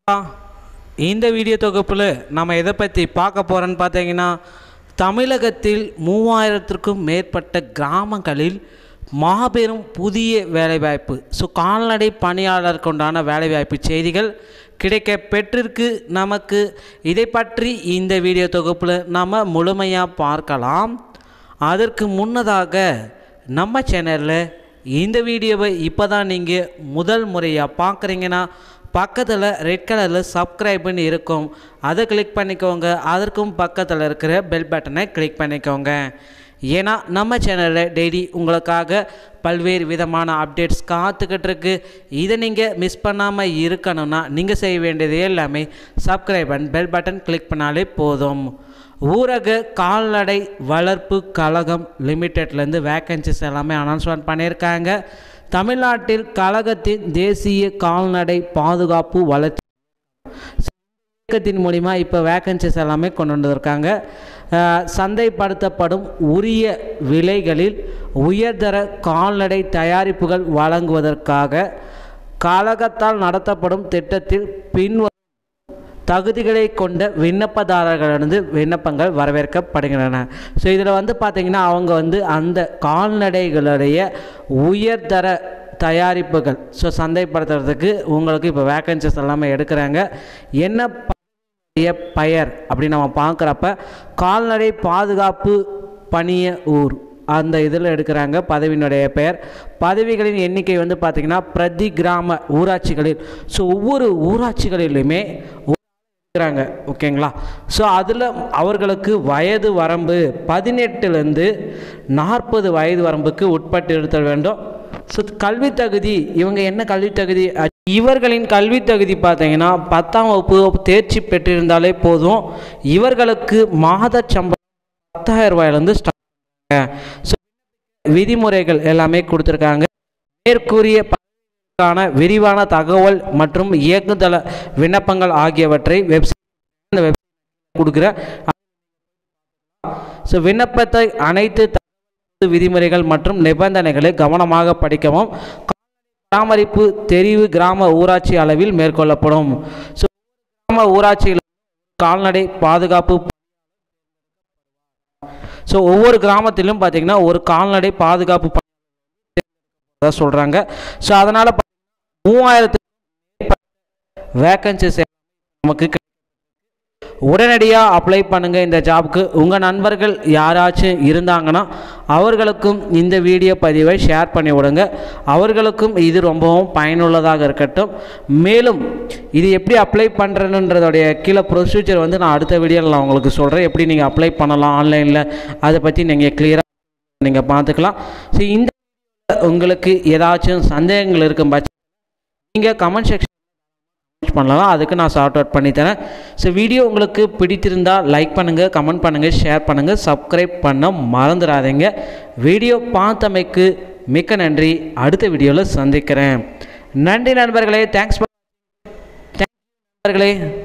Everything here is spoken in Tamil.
இந்த வீடியோ தொகுப்பில் நம்ம எதை பற்றி பார்க்க போகிறோன்னு பார்த்தீங்கன்னா தமிழகத்தில் மூவாயிரத்திற்கும் மேற்பட்ட கிராமங்களில் மாபெரும் புதிய வேலைவாய்ப்பு ஸோ கால்நடை பணியாளருக்கு உண்டான வேலைவாய்ப்பு செய்திகள் கிடைக்க பெற்றிருக்கு நமக்கு இதை பற்றி இந்த வீடியோ தொகுப்பில் நம்ம முழுமையாக பார்க்கலாம் அதற்கு முன்னதாக நம்ம சேனலில் இந்த வீடியோவை இப்போ தான் நீங்கள் முதல் முறையாக பார்க்குறீங்கன்னா பக்கத்தில் ரெட் கலரில் சப்ஸ்கிரைப்னு இருக்கும் அதை கிளிக் பண்ணிக்கோங்க அதற்கும் பக்கத்தில் இருக்கிற பெல் பட்டனை கிளிக் பண்ணிக்கோங்க ஏன்னா நம்ம சேனலில் டெய்லி உங்களுக்காக பல்வேறு விதமான அப்டேட்ஸ் காத்துக்கிட்டு இருக்கு இதை நீங்கள் மிஸ் பண்ணாமல் இருக்கணும்னா நீங்கள் செய்ய வேண்டியது எல்லாமே subscribe and bell button click பண்ணாலே போதும் ஊரக கால்நடை வளர்ப்பு கழகம் லிமிட்டெட்லேருந்து வேக்கன்சிஸ் எல்லாமே அனௌன்ஸ்மெண்ட் பண்ணியிருக்காங்க தமிழ்நாட்டில் கழகத்தின் தேசிய கால்நடை பாதுகாப்பு வளர்ச்சி இயக்கத்தின் மூலிமா இப்போ வேக்கன்சிஸ் எல்லாமே கொண்டு வந்திருக்காங்க அஹ், சந்தைப்படுத்தப்படும் உரிய விலைகளில் உயர்தர கால்நடை தயாரிப்புகள் வழங்குவதற்காக கழகத்தால் நடத்தப்படும் திட்டத்தில் பின்வரும் தகுதிகளை கொண்ட விண்ணப்பதாரர்களிடந்து விண்ணப்பங்கள் வரவேற்கப்படுகின்றன ஸோ இதில் வந்து பார்த்திங்கன்னா அவங்க வந்து அந்த கால்நடைகளுடைய உயர்தர தயாரிப்புகள் ஸோ சந்தைப்படுத்துறதுக்கு உங்களுக்கு இப்போ வேக்கன்சிஸ் எல்லாமே எடுக்கிறாங்க என்ன பழைய பெயர் அப்படின்னு நம்ம பார்க்குறப்ப கால்நடை பாதுகாப்பு பணிய ஊர் அந்த இதில் எடுக்கிறாங்க பதவியினுடைய பெயர் பதவிகளின் எண்ணிக்கை வந்து பார்த்திங்கன்னா பிரதி கிராம ஊராட்சிகளில் ஸோ ஒவ்வொரு ஊராட்சிகளிலுமே இருக்கிறாங்க ஓகேங்களா ஸோ அதில் அவர்களுக்கு வயது வரம்பு பதினெட்டுலேருந்து நாற்பது வயது வரம்புக்கு உட்பட்டு இருத்தல் வேண்டும் ஸோ கல்வி தகுதி இவங்க என்ன கல்வி தகுதி அ- இவர்களின் கல்வி தகுதி பார்த்தீங்கன்னா பத்தாம் வகுப்பு தேர்ச்சி பெற்றிருந்தாலே போதும் இவர்களுக்கு மாத சம்பளம் பத்தாயிரம் ரூபாயிலேருந்து ஸ்டார்ட் ஸோ விதிமுறைகள் எல்லாமே கொடுத்துருக்காங்க மேற்கூறிய க்கான விரிவான தகவல் மற்றும் இயக்குதள விண்ணப்பங்கள் ஆகியவற்றை வெப்சைட் வெப்சைட் கொடுக்குற ஸோ விண்ணப்பத்தை அனைத்து தகுதி விதிமுறைகள் மற்றும் நிபந்தனைகளை கவனமாக படிக்கவும் பராமரிப்பு தெரிவு கிராம ஊராட்சி அளவில் மேற்கொள்ளப்படும் ஸோ கிராம ஊராட்சியில் கால்நடை பாதுகாப்பு ஸோ ஒவ்வொரு கிராமத்திலும் பார்த்தீங்கன்னா ஒரு கால்நடை பாதுகாப்பு ப- சொல்றாங்க ஸோ அதனால பா- மூவாயிரத்து வேக்கன்சிஸ் நமக்கு கிடை- உடனடியா அப்ளை பண்ணுங்க இந்த ஜாப்க்கு உங்க நண்பர்கள் யாராச்சும் இருந்தாங்கன்னா அவர்களுக்கும் இந்த வீடியோ பதிவை ஷேர் பண்ணி விடுங்க அவர்களுக்கும் இது ரொம்பவும் பயனுள்ளதாக இருக்கட்டும் மேலும் இது எப்படி அப்ளை பண்ணுறதுன்றதோடைய கீழே ப்ரொசீஜர் வந்து நான் அடுத்த வீடியோவில் நான் உங்களுக்கு சொல்கிறேன் எப்படி நீங்கள் அப்ளை பண்ணலாம் ஆன்லைனில் அதை பற்றி நீங்கள் கிளியராக நீங்கள் பார்த்துக்கலாம் ஸோ இந்த உங்களுக்கு ஏதாச்சும் சந்தேகங்கள் இருக்கும் பட்சம் நீங்கள் கமெண்ட் செக்ஷன் பண்ணலாம் அதுக்கு நான் சார்ட் அவுட் பண்ணித்தரேன் ஸோ வீடியோ உங்களுக்கு பிடித்திருந்தால் லைக் பண்ணுங்கள் கமெண்ட் பண்ணுங்கள் ஷேர் பண்ணுங்கள் சப்ஸ்கிரைப் பண்ண மறந்துடாதீங்க வீடியோ பார்த்தமைக்கு மிக்க நன்றி அடுத்த வீடியோவில் சந்திக்கிறேன் நன்றி நண்பர்களே தேங்க்ஸ் நண்பர்களே